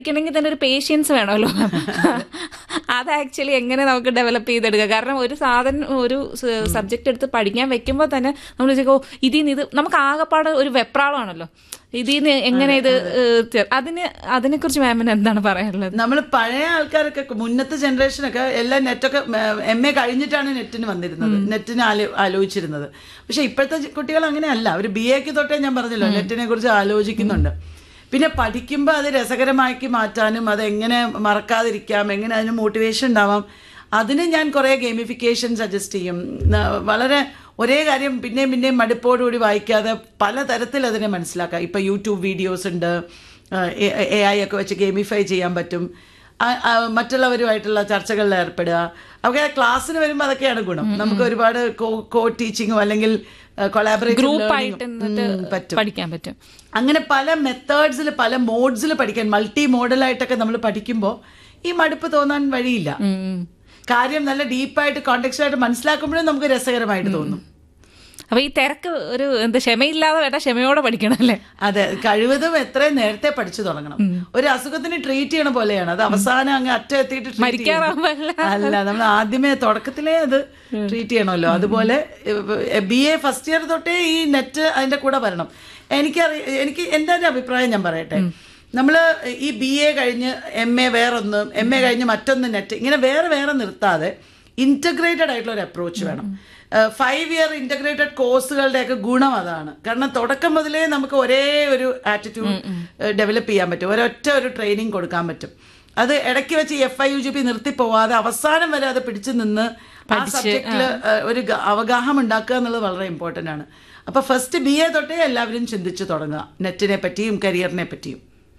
പഠിക്കണമെങ്കിൽ തന്നെ ഒരു പേഷ്യൻസ് വേണമല്ലോ അത് ആക്ച്വലി എങ്ങനെ നമുക്ക് ഡെവലപ്പ് ചെയ്തെടുക്കുക കാരണം ഒരു സാധനം ഒരു സബ്ജക്റ്റ് എടുത്ത് പഠിക്കാൻ വെക്കുമ്പോൾ തന്നെ നമ്മൾ വിചാരിക്കും ഓ ഇതിൽ നിന്ന് ഇത് നമുക്ക് ആകെപ്പാട് ഒരു വെപ്രാളമാണല്ലോ ഇതിൽ നിന്ന് എങ്ങനെ ഇത് ഏഹ്, ചെ- അതിന് അതിനെക്കുറിച്ച് മാമിന് എന്താണ് പറയാനുള്ളത് നമ്മൾ പഴയ ആൾക്കാരൊക്കെ മുന്നത്തെ ജനറേഷനൊക്കെ എല്ലാം നെറ്റൊക്കെ എം എ കഴിഞ്ഞിട്ടാണ് നെറ്റിന് വന്നിരുന്നത് നെറ്റിന് ആലോ ആലോചിച്ചിരുന്നത് പക്ഷെ ഇപ്പോഴത്തെ കുട്ടികൾ അങ്ങനെയല്ല അവർ ബി എക്ക് തൊട്ടേ ഞാൻ പറഞ്ഞല്ലോ നെറ്റിനെ കുറിച്ച് ആലോചിക്കുന്നുണ്ട് പിന്നെ പഠിക്കുമ്പോൾ അത് രസകരമാക്കി മാറ്റാനും അത് എങ്ങനെ മറക്കാതിരിക്കാം എങ്ങനെ അതിന് മോട്ടിവേഷൻ ഉണ്ടാവാം അതിന് ഞാൻ കുറേ ഗെയിമിഫിക്കേഷൻ സജസ്റ്റ് ചെയ്യും ന- വളരെ ഒരേ കാര്യം പിന്നെയും പിന്നെയും മടുപ്പോടുകൂടി വായിക്കാതെ പലതരത്തിൽ അതിനെ മനസ്സിലാക്കാം ഇപ്പം യൂട്യൂബ് വീഡിയോസ് ഉണ്ട് എ ഐ ഒക്കെ വെച്ച് ഗെയിമിഫൈ ചെയ്യാൻ പറ്റും ആ- ആ മറ്റുള്ളവരുമായിട്ടുള്ള ചർച്ചകളിൽ ഏർപ്പെടുക ഒക്കെ ക്ലാസ്സിന് വരുമ്പോൾ അതൊക്കെയാണ് ഗുണം നമുക്ക് ഒരുപാട് കോ ടീച്ചിങ്ങോ അല്ലെങ്കിൽ ഗ്രൂപ്പ് ആയിട്ട് നിന്നിട്ട് പറ്റും പഠിക്കാൻ പറ്റും അങ്ങനെ പല മെത്തേഡ്സിൽ പല മോഡ്സിൽ പഠിക്കാൻ മൾട്ടി മോഡലായിട്ടൊക്കെ നമ്മൾ പഠിക്കുമ്പോൾ ഈ മടുപ്പ് തോന്നാൻ വഴിയില്ല ഉം. കാര്യം നല്ല ഡീപ്പായിട്ട് കോണ്ടെക്സ്റ്റായിട്ട് മനസ്സിലാക്കുമ്പോഴും നമുക്ക് രസകരമായിട്ട് തോന്നും അപ്പൊ ഈ തിരക്ക് ഒരു എന്താ ക്ഷമയില്ലാതെ വേണ്ട ക്ഷമയോടെ പഠിക്കണം അല്ലേ അതെ കഴിവതും എത്രയും നേരത്തെ പഠിച്ചു തുടങ്ങണം ഒരു അസുഖത്തിന് ട്രീറ്റ് ചെയ്യണ പോലെയാണ് അത് അവസാനം അങ്ങ് അറ്റം എത്തിയിട്ട് treat മരിക്കാറാവുമ്പോ ചെയ്യണം. അല്ല നമ്മൾ ആദ്യമേ തുടക്കത്തിലേ അത് ട്രീറ്റ് ചെയ്യണമല്ലോ അതുപോലെ ബി എ ഫസ്റ്റ് ഇയർ തൊട്ടേ ഈ നെറ്റ് അതിന്റെ കൂടെ വരണം എനിക്കറി എനിക്ക് എൻ്റെ ഒരു അഭിപ്രായം ഞാൻ പറയട്ടെ നമ്മൾ ഈ ബി എ കഴിഞ്ഞ് എം എ വേറൊന്ന് എം എ കഴിഞ്ഞ് മറ്റൊന്ന് നെറ്റ് ഇങ്ങനെ വേറെ വേറെ നിർത്താതെ ഇൻറ്റഗ്രേറ്റഡ് ആയിട്ടുള്ള ഒരു അപ്രോച്ച് വേണം ഫൈവ് ഇയർ ഇൻറ്റഗ്രേറ്റഡ് കോഴ്സുകളുടെയൊക്കെ ഗുണം അതാണ് കാരണം തുടക്കം മുതലേ നമുക്ക് ഒരേ ഒരു ആറ്റിറ്റ്യൂഡ് ഡെവലപ്പ് ചെയ്യാൻ പറ്റും ഒരൊറ്റ ഒരു ട്രെയിനിങ് കൊടുക്കാൻ പറ്റും അത് ഇടയ്ക്ക് വെച്ച് F I U G P നിർത്തി പോവാതെ അവസാനം വരെ അത് പിടിച്ചു നിന്ന് ആ സബ്ജക്റ്റിൽ ഒരു ഗ- അവഗാഹം ഉണ്ടാക്കുക എന്നുള്ളത് വളരെ ഇമ്പോർട്ടൻ്റ് ആണ് അപ്പോൾ ഫസ്റ്റ് ബി എ തൊട്ടേ എല്ലാവരും ചിന്തിച്ചു തുടങ്ങുക നെറ്റിനെ പറ്റിയും കരിയറിനെ പറ്റിയും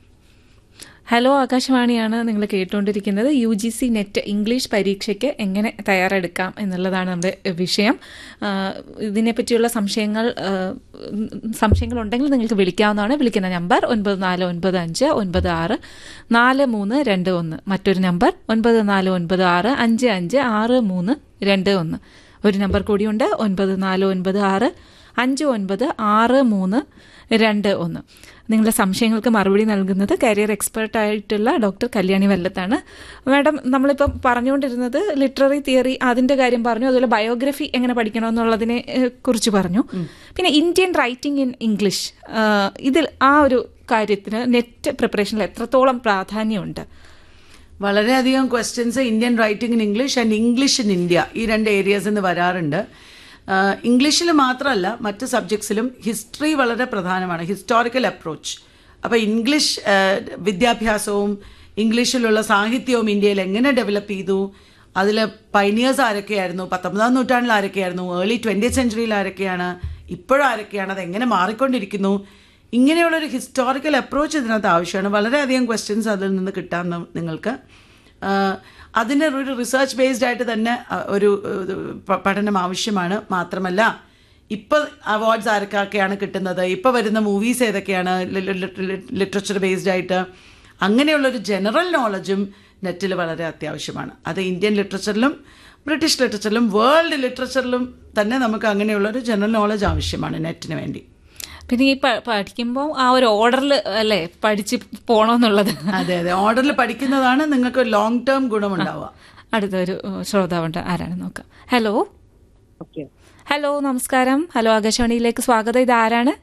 ഹലോ ആകാശവാണിയാണ് നിങ്ങൾ കേട്ടുകൊണ്ടിരിക്കുന്നത് U G C NET English പരീക്ഷയ്ക്ക് എങ്ങനെ തയ്യാറെടുക്കാം എന്നുള്ളതാണ് നമ്മുടെ വിഷയം ആ, ഇതിനെപ്പറ്റിയുള്ള സംശയങ്ങൾ ആ, സംശയങ്ങൾ ഉണ്ടെങ്കിൽ നിങ്ങൾക്ക് വിളിക്കാവുന്നതാണ് വിളിക്കുന്ന നമ്പർ ഒൻപത് നാല് ഒൻപത് അഞ്ച് ഒൻപത് ആറ് നാല് മൂന്ന് രണ്ട് ഒന്ന് മറ്റൊരു നമ്പർ ഒൻപത് നാല് ഒൻപത് ആറ് അഞ്ച് അഞ്ച് ആറ് മൂന്ന് രണ്ട് ഒന്ന് ഒരു നമ്പർ കൂടിയുണ്ട് ഒൻപത് നാല് ഒൻപത് ആറ് അഞ്ച് ഒൻപത് ആറ് മൂന്ന് രണ്ട് ഒന്ന് നിങ്ങളുടെ സംശയങ്ങൾക്ക് മറുപടി നൽകുന്നത് കരിയർ എക്സ്പേർട്ട് ആയിട്ടുള്ള ഡോക്ടർ കല്യാണി വല്ലത്താണ് മാഡം നമ്മളിപ്പം പറഞ്ഞുകൊണ്ടിരുന്നത് ലിറ്റററി തിയറി അതിന്റെ കാര്യം പറഞ്ഞു അതുപോലെ ബയോഗ്രഫി എങ്ങനെ പഠിക്കണമെന്നുള്ളതിനെ ഏഹ്, കുറിച്ച് പറഞ്ഞു പിന്നെ ഇന്ത്യൻ റൈറ്റിംഗ് ഇൻ ഇംഗ്ലീഷ് ഇതിൽ ആ ഒരു കാര്യത്തിന് നെറ്റ് പ്രിപ്പറേഷനിൽ എത്രത്തോളം പ്രാധാന്യമുണ്ട് വളരെയധികം questions Indian writing in English and English in India ഈ രണ്ട് ഏരിയാസ് നിന്ന് വരാറുണ്ട് ഇംഗ്ലീഷിൽ മാത്രമല്ല മറ്റ് സബ്ജക്ട്സിലും ഹിസ്റ്ററി വളരെ പ്രധാനമാണ് ഹിസ്റ്റോറിക്കൽ അപ്രോച്ച് അപ്പോൾ ഇംഗ്ലീഷ് ആ, വിദ്യാഭ്യാസവും ഇംഗ്ലീഷിലുള്ള സാഹിത്യവും ഇന്ത്യയിൽ എങ്ങനെ ഡെവലപ്പ് ചെയ്തു അതിൽ പൈനിയേഴ്സ് ആരൊക്കെയായിരുന്നു പത്തൊമ്പതാം നൂറ്റാണ്ടിൽ ആരൊക്കെയായിരുന്നു ഏർലി ട്വൻറ്റി സെഞ്ചുറിയിൽ ആരൊക്കെയാണ് ഇപ്പോഴും ആരൊക്കെയാണ് അത് എങ്ങനെ മാറിക്കൊണ്ടിരിക്കുന്നു ഇങ്ങനെയുള്ളൊരു ഹിസ്റ്റോറിക്കൽ അപ്രോച്ച് ഇതിനകത്ത് ആവശ്യമാണ് വളരെയധികം ക്വസ്റ്റ്യൻസ് അതിൽ നിന്ന് കിട്ടാൻ ന- നിങ്ങൾക്ക് ആഹ് അതിന് ഒരു റിസർച്ച് ബേസ്ഡ് ആയിട്ട് തന്നെ അഹ് ഒരു ഇത് പ- പഠനം ആവശ്യമാണ് മാത്രമല്ല ഇപ്പോൾ അവാർഡ്സ് ആർക്കൊക്കെയാണ് കിട്ടുന്നത് ഇപ്പോൾ വരുന്ന മൂവീസ് ഏതൊക്കെയാണ് ലിറ്ററേച്ചർ ബേസ്ഡ് ആയിട്ട് അങ്ങനെയുള്ളൊരു ജനറൽ നോളജും നെറ്റിൽ വളരെ അത്യാവശ്യമാണ് അത് ഇന്ത്യൻ ലിറ്ററേച്ചറിലും ബ്രിട്ടീഷ് ലിറ്ററേച്ചറിലും വേൾഡ് ലിറ്ററേച്ചറിലും തന്നെ നമുക്ക് അങ്ങനെയുള്ളൊരു ജനറൽ നോളജ് ആവശ്യമാണ് നെറ്റിന് വേണ്ടി പിന്നെ ഈ പ- പഠിക്കുമ്പോൾ ആ ഒരു ഓർഡറിൽ അല്ലേ പഠിച്ച് പോകണമെന്നുള്ളത് അതെ അതെ ഓർഡറിൽ പഠിക്കുന്നതാണ് നിങ്ങൾക്ക് ലോങ് ടേം ഗുണമുണ്ടാവുക അടുത്തൊരു ഏഹ്, ശ്രോതാവുണ്ട് ആരാണ് നോക്കാം ഹലോ ഓക്കെ ഹലോ നമസ്കാരം ഹലോ ആകാശവാണിയിലേക്ക് സ്വാഗതം ഇത് ആരാണ്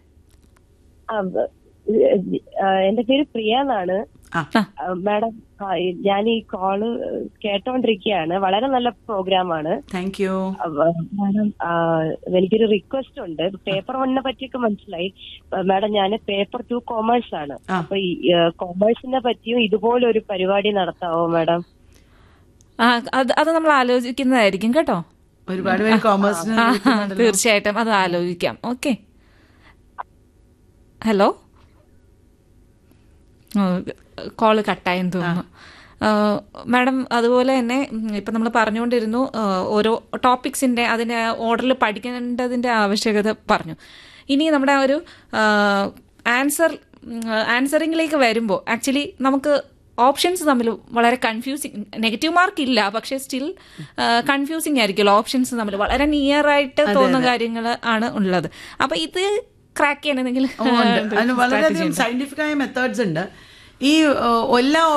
എന്റെ പേര് പ്രിയ എന്നാണ് ആ ആ, മാഡം ആ, ഈ- ഞാൻ ഈ കോള് കേട്ടോണ്ടിരിക്കുകയാണ് വളരെ നല്ല പ്രോഗ്രാമാണ് താങ്ക് യു അപ്പൊ, മാഡം ആ, എനിക്കൊരു റിക്വസ്റ്റ് ഉണ്ട് പേപ്പർ വണ്ണിനെ പറ്റിയൊക്കെ മനസ്സിലായി ആ, മാഡം ഞാൻ പേപ്പർ ടു കോമേഴ്സ് ആണ് ആ. അപ്പൊ ഈ കോമേഴ്സിനെ പറ്റിയും ഇതുപോലെ ഒരു പരിപാടി നടത്താവോ മാഡം ആ അത് അത് നമ്മൾ ആലോചിക്കുന്നതായിരിക്കും കേട്ടോ ഒരുപാട് പേര് കോമേഴ്സിന് ആ, തീർച്ചയായിട്ടും അത് ആലോചിക്കാം ഓക്കെ ഹലോ കോള് കട്ടായെന്ന് തോന്നുന്നു ആ, മാഡം അതുപോലെ തന്നെ ഉം, ഇപ്പം നമ്മൾ പറഞ്ഞുകൊണ്ടിരുന്നു ആ, ഓരോ ടോപ്പിക്സിൻ്റെ അതിൻ്റെ ഓർഡറിൽ പഠിക്കേണ്ടതിൻ്റെ ആവശ്യകത പറഞ്ഞു ഇനി നമ്മുടെ ആ ഒരു ആൻസർ ആൻസറിങ്ങിലേക്ക് വരുമ്പോൾ ആക്ച്വലി നമുക്ക് ഓപ്ഷൻസ് തമ്മിൽ വളരെ കൺഫ്യൂസിങ് നെഗറ്റീവ് മാർക്ക് ഇല്ല പക്ഷേ സ്റ്റിൽ കൺഫ്യൂസിങ് ആയിരിക്കുമല്ലോ ഓപ്ഷൻസ് തമ്മിൽ വളരെ നിയർ ആയിട്ട് തോന്നുന്ന കാര്യങ്ങൾ ആണ് ഉള്ളത് അപ്പൊ ഇത് ക്രാക്ക് ചെയ്യണമെങ്കിൽ ഓ, ഉണ്ട്. അതിന് വളരെയധികം സയന്റിഫിക് ആയ മെത്തേഡ്സ് ഉണ്ട് ഈ ഏഹ്, എല്ലാ